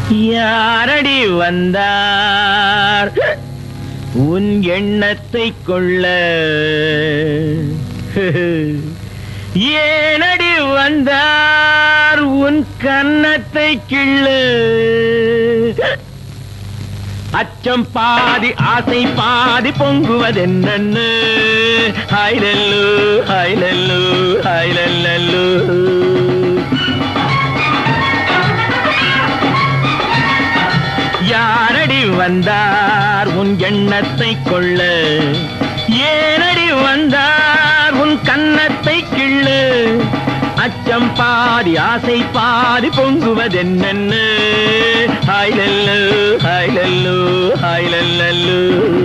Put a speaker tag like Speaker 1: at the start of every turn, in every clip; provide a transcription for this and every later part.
Speaker 1: யாரடி வந்தார் உன் எண்ணத்தை கொள்ள ஏனடி வந்தார் உன் கன்னத்தை கிள்ள அச்சம் பாதி ஆசை பாதி பொங்குவதென்னு ஹைலல்லு ஹைலல்லு ஹைலல்லு யாரடி வந்தார் உன் எண்ணத்தை கொள்ள ஏனடி வந்தார் உன் கன்னத்தை கிள்ளு அச்சம் பாதி ஆசை பாதி பொங்குவதென்னு ஹைலல்லு ஹைலல்லு ஹைலல்லு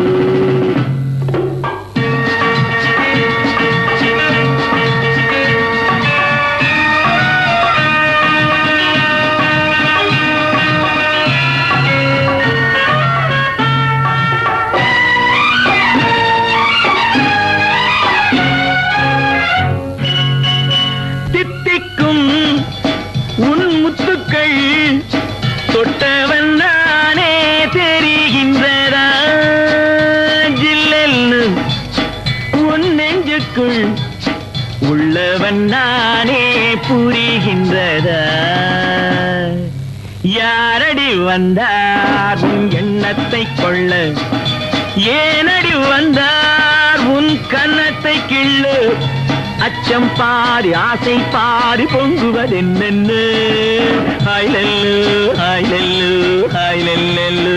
Speaker 1: தித்திக்கும் உன் முத்துக்கள் தொட்டவன் நானே தெரிகின்றதா ஜில்லென்னு உன் நெஞ்சுக்குள் உள்ளவன் நானே புரிகின்றதா யாரடி வந்தார் உன் எண்ணத்தை கொள்ள ஏனடி வந்தார் உன் கன்னத்தை கிள்ளு அச்சம் பாரி ஆசை பாரி பொங்குவதென்னு ஹைலல்லு ஹைலல்லு ஹைலல்லு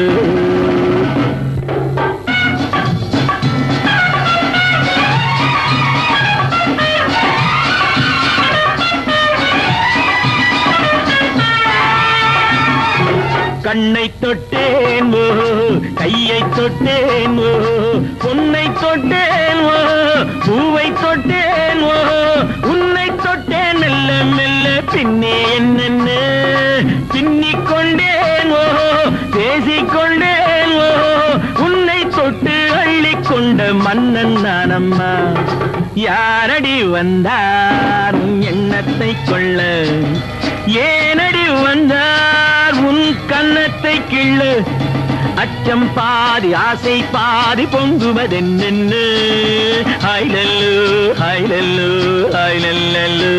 Speaker 1: கண்ணை தொட்டேன் ஓ கையை தொட்டேன் ஓ பொன்னை தொட்டேன் ஓ பூவை தொட்டேன் ஓ உன்னை தொட்டேன் மெல்ல மெல்ல பின்னே என்னென்ன பின்னிக் கொண்டேன் ஓ பேசிக்கொண்டேன் ஓ உன்னை தொட்டு அள்ளிக் கொண்ட மன்னன் நானம்மா யாரடி வந்தார் உன் எண்ணத்தை கொள்ள ஏனடி வந்தார் உன் கன்னத்தை கிள்ளு அச்சம் பாதி ஆசை பாதி பொங்குவதென்னு ஹைலல்லு ஹைலல்லு ஹைலல்லு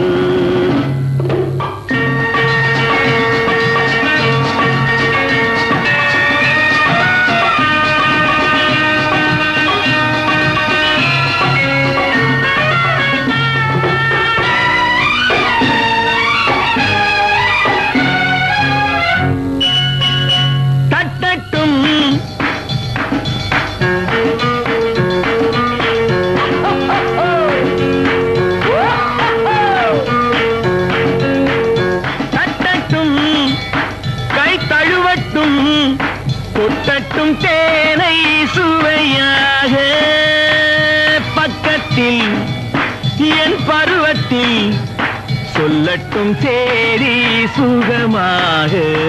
Speaker 1: தட்டட்டும் தட்டட்டும் கை தழுவட்டும் கொட்டட்டும் தேனை சுவையாக பக்கத்தில் என் பருவத்தில் சொல்லட்டும் சேரி சுகமாக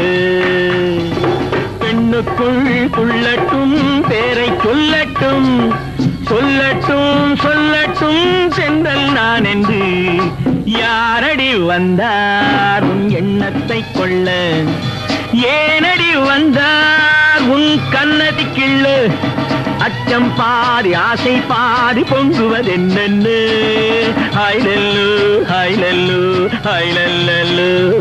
Speaker 1: பெண்ணுக்குள் துள்ளட்டும் பேரை சொல்லட்டும் சொல்லட்டும் சொல்லட்டும் சென்றல் நான் என்று யாரடி வந்தார் உன் எண்ணத்தை கொள்ள ஏனடி வந்தார் உன் கண்ணதி கிள்ளு அச்சம் பாதி ஆசை பாதி பொங்குவதென்னு ஹைலல்லு ஹைலல்லு ஹைலல்லு